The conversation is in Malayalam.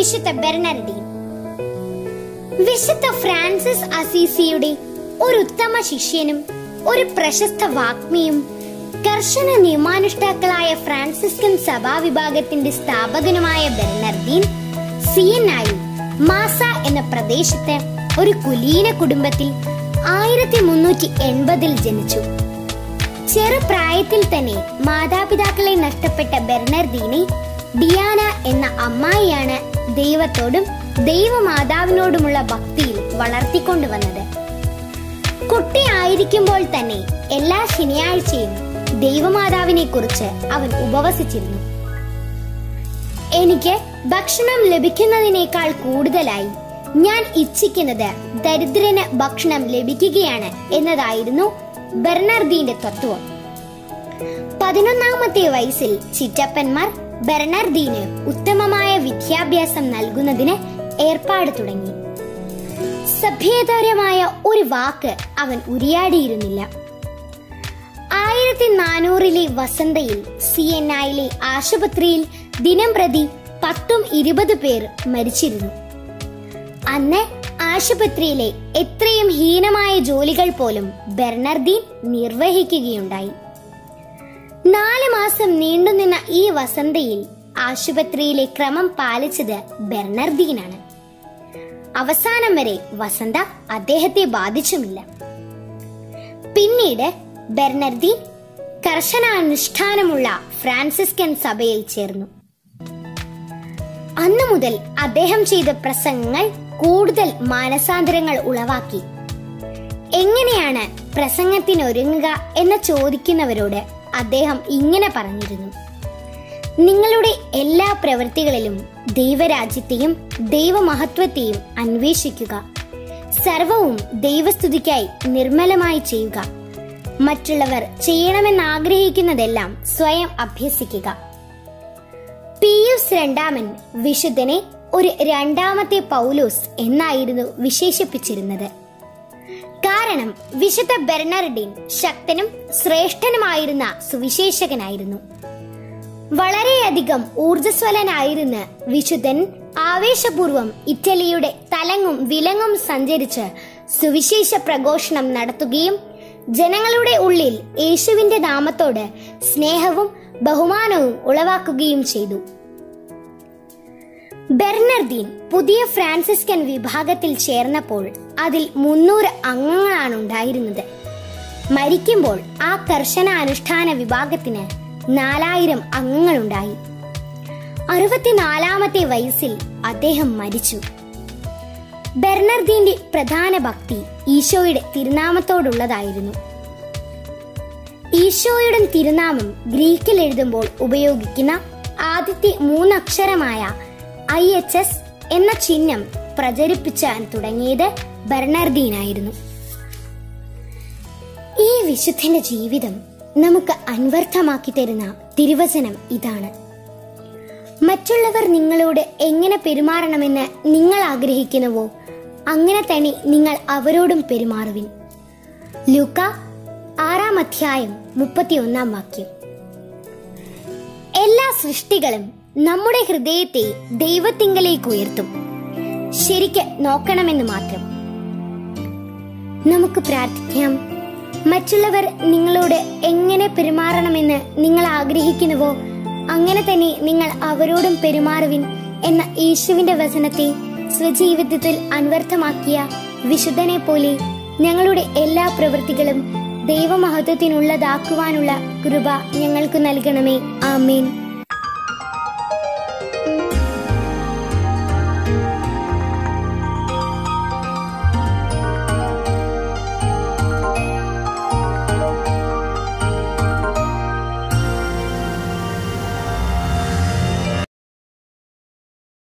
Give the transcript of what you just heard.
വിശുദ്ധ ബെർണർഡീൻ വിശുദ്ധ ഫ്രാൻസിസ് അസീസിയുടെ ഒരു ഉത്തമ ശിഷ്യനും ഒരു പ്രശസ്ത വാഗ്മിയും കർശന നിയമാനുഷ്ഠാക്കളായ ഫ്രാൻസിസ്കൻ സഭാവിഭാഗത്തിന്റെ സ്ഥാപകനുമായ ബെർണർദീൻ സിയനായി മാസ എന്ന പ്രദേശത്ത് ഒരു കുലീന കുടുംബത്തിൽ ആയിരത്തി മുന്നൂറ്റി എൺപതിൽ ജനിച്ചു ചെറുപ്രായത്തിൽ തന്നെ മാതാപിതാക്കളെ നഷ്ടപ്പെട്ട ബെർണർദീനെ ഡിയാന എന്ന അമ്മായിയാണ് ദൈവത്തോടും ദൈവമാതാവിനോടുമുള്ള ഭക്തിയിൽ വളർത്തിക്കൊണ്ടുവന്നത് കുട്ടിയായിരിക്കുമ്പോൾ തന്നെ എല്ലാ ശനിയാഴ്ചയും ദൈവമാതാവിനെ കുറിച്ച് അവൻ ഉപവസിച്ചിരുന്നു എനിക്ക് ഭക്ഷണം ലഭിക്കുന്നതിനേക്കാൾ കൂടുതലായി ഞാൻ ഇച്ഛിക്കുന്നത് ദരിദ്രന് ഭക്ഷണം ലഭിക്കുകയാണ് എന്നതായിരുന്നു ബെർണർദീന്റെ തത്വം പതിനൊന്നാമത്തെ വയസ്സിൽ ചിറ്റപ്പന്മാർ ബെർണർദീന് ഉത്തമമായ വിദ്യാഭ്യാസം നൽകുന്നതിന് ഏർപ്പാട് തുടങ്ങി സഭ്യേതരമായ ഒരു വാക്ക് അവൻ ഉരിയാടിയിരുന്നില്ല ആയിരത്തി നാനൂറിലെ വസന്തയിൽ സി എൻ ഐയിലെ ആശുപത്രിയിൽ ദിനം പ്രതി പത്തും ഇരുപത് പേർ മരിച്ചിരുന്നു അന്ന് ആശുപത്രിയിലെ എത്രയും ഹീനമായ ജോലികൾ പോലും ബെർണർദീൻ നിർവഹിക്കുകയുണ്ടായി നാല് മാസം നീണ്ടുനിന്ന ഈ വസന്തയിൽ ആശുപത്രിയിലെ ക്രമം പാലിച്ചത് ബെർണർദീനാണ് അവസാനം വരെ വസന്ത അദ്ദേഹത്തെ ബാധിച്ചുമില്ല പിന്നീട് ബെർണർദീൻ കർശനാനുഷ്ഠാനമുള്ള ഫ്രാൻസിസ്കൻ സഭയിൽ ചേർന്നു അന്നു മുതൽ അദ്ദേഹം ചെയ്ത പ്രസംഗങ്ങൾ കൂടുതൽ മാനസാന്തരങ്ങൾ ഉളവാക്കി എങ്ങനെയാണ് പ്രസംഗത്തിനൊരുങ്ങുക എന്ന് ചോദിക്കുന്നവരോട് അദ്ദേഹം ഇങ്ങനെ പറഞ്ഞിരുന്നു നിങ്ങളുടെ എല്ലാ പ്രവൃത്തികളിലും ദൈവരാജ്യത്തെയും ദൈവമഹത്വത്തെയും അന്വേഷിക്കുക സർവവും ദൈവസ്തുതിക്കായി നിർമ്മലമായി ചെയ്യുക മറ്റുള്ളവർ ചെയ്യണമെന്ന് ആഗ്രഹിക്കുന്നതെല്ലാം സ്വയം അഭ്യസിക്കുക പിയൂസ് രണ്ടാമൻ വിശുദ്ധനെ ഒരു രണ്ടാമത്തെ പൗലോസ് എന്നായിരുന്നു വിശേഷിപ്പിച്ചിരുന്നത് കാരണം വിശുദ്ധ ബെർണർഡിൻ ശക്തനും ശ്രേഷ്ഠനുമായിരുന്ന സുവിശേഷകനായിരുന്നു വളരെയധികം ഊർജസ്വലനായിരുന്ന വിശുദ്ധൻ ആവേശപൂർവം ഇറ്റലിയുടെ തലങ്ങും വിലങ്ങും സഞ്ചരിച്ച് സുവിശേഷ പ്രഘോഷണം നടത്തുകയും ജനങ്ങളുടെ ഉള്ളിൽ യേശുവിന്റെ നാമത്തോട് സ്നേഹവും ബഹുമാനവും ഉളവാക്കുകയും ചെയ്തു ബെർണർദീൻ പുതിയ ഫ്രാൻസിസ്കൻ വിഭാഗത്തിൽ ചേർന്നപ്പോൾ അതിൽ മുന്നൂറ് അംഗങ്ങളാണ് ഉണ്ടായിരുന്നത് മരിക്കുമ്പോൾ ആ കർശന അനുഷ്ഠാന വിഭാഗത്തിന് നാലായിരം അംഗങ്ങളുണ്ടായി അറുപത്തിനാലാമത്തെ വയസ്സിൽ അദ്ദേഹം മരിച്ചു ബെർണർദീന്റെ പ്രധാന ഭക്തി ഈശോയുടെ തിരുനാമത്തോടുള്ളതായിരുന്നു ഈശോയുടെ തിരുനാമം ഗ്രീക്കിൽ എഴുതുമ്പോൾ ഉപയോഗിക്കുന്ന ആദ്യത്തെ മൂന്നക്ഷരമായ ഐ എച്ച് എസ് എന്ന ചിഹ്നം പ്രചരിപ്പിച്ചാൻ തുടങ്ങിയത് ബെർണർദീനായിരുന്നു ഈ വിശുദ്ധന്റെ ജീവിതം നമുക്ക് അൻവർത്ഥമാക്കി തരുന്ന തിരുവചനം ഇതാണ് മറ്റുള്ളവർ നിങ്ങളോട് എങ്ങനെ പെരുമാറണമെന്ന് നിങ്ങൾ ആഗ്രഹിക്കുന്നുവോ അങ്ങനെ തന്നെ നിങ്ങൾ അവരോടും പെരുമാറുവിൻ ലൂക്ക ആറാം അധ്യായം മുപ്പത്തിയൊന്നാം വാക്യം എല്ലാ സൃഷ്ടികളും നമ്മുടെ ഹൃദയത്തെ ദൈവത്തിങ്കലേക്ക് ഉയർത്തും ശരിക്ക് നോക്കണമെന്ന് മാത്രം നമുക്ക് പ്രാർത്ഥിക്കാം മറ്റുള്ളവർ നിങ്ങളോട് എങ്ങനെ പെരുമാറണമെന്ന് നിങ്ങൾ ആഗ്രഹിക്കുന്നുവോ അങ്ങനെ തന്നെ നിങ്ങൾ അവരോടും പെരുമാറുവിൻ എന്ന യേശുവിന്റെ വചനത്തെ സ്വജീവിതത്തിൽ അൻവർത്ഥമാക്കിയ വിശുദ്ധനെ പോലെ ഞങ്ങളുടെ എല്ലാ പ്രവൃത്തികളും ദൈവമഹത്വത്തിനുള്ളതാക്കുവാനുള്ള കൃപ ഞങ്ങൾക്ക് നൽകണമേ ആമേൻ